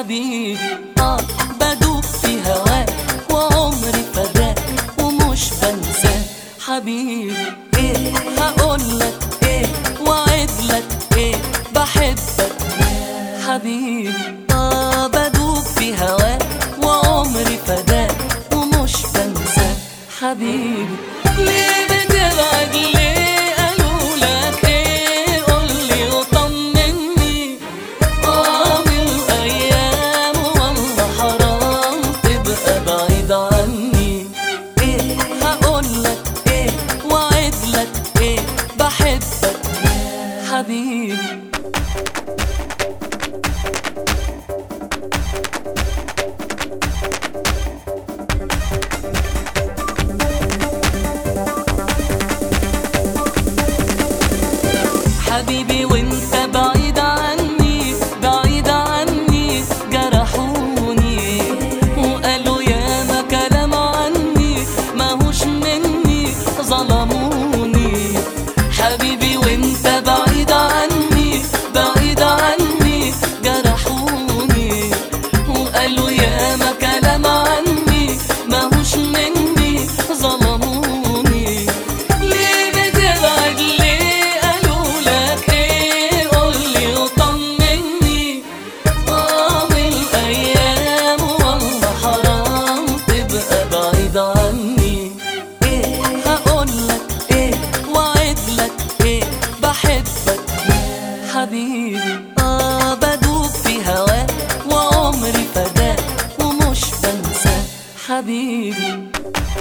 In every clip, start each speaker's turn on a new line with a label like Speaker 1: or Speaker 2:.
Speaker 1: حبيبي اه بدوب في هواك وعمري فداك ومش بنساك حبيبي ايه هقولك ايه وعدلك ايه بحبك حبيبي اه بدوب في هواك وعمري فداك ومش بنساك حبيبي ليه بتبعد ليه قالوا لك ايه قولي وطمني اه من الايام والله حرام تبقى بعيد عني ايه هقولك ايه وعدلك ايه بحبك حبيبي حبيبي وانت بعيد عني بعيد عني جرحوني وقالوا يا ما كلام عني ماهوش مني ظلموني حبيبي وانت بعيد عني بعيد عني جرحوني وقالوا يا ما كلام عني ماهوش مني ظلموني ليه بتبعد ليه قالوا لك ايه قولي وطمني اه من الايام والله حرام تبقى بعيد عني ايه هقولك ايه وعدلك ايه بحبك حبيبي اه بدوب في هواك وعمري فداك ومش بنساك حبيبي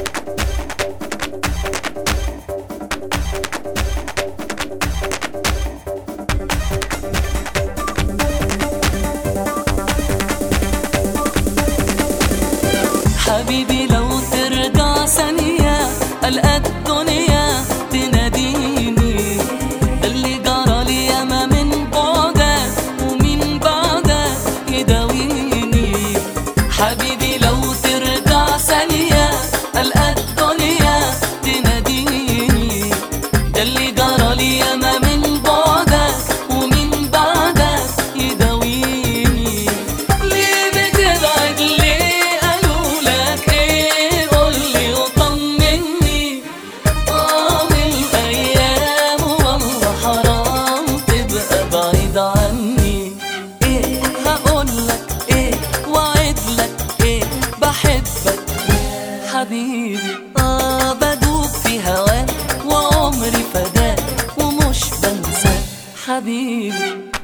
Speaker 1: حبيبي لو ترجع ثانية ألقى الدنيا تناديني ده اللي جرى لي ياما من بعدك ومن بعدك يداويني حبيبي لو ترجع ثانية ألقى الدنيا تناديني ده اللي جرى لي ياما من بعدك ومن بعدك يداويني ليه بتبعد ليه قالوا لك ايه قولي وطمني اه من الايام والله حرام تبقى بعيد عني ايه هقولك ايه وعدلك ايه بحبك حبيبي اه بدوب في هواك وعمري فداك ومش بنساك حبيبي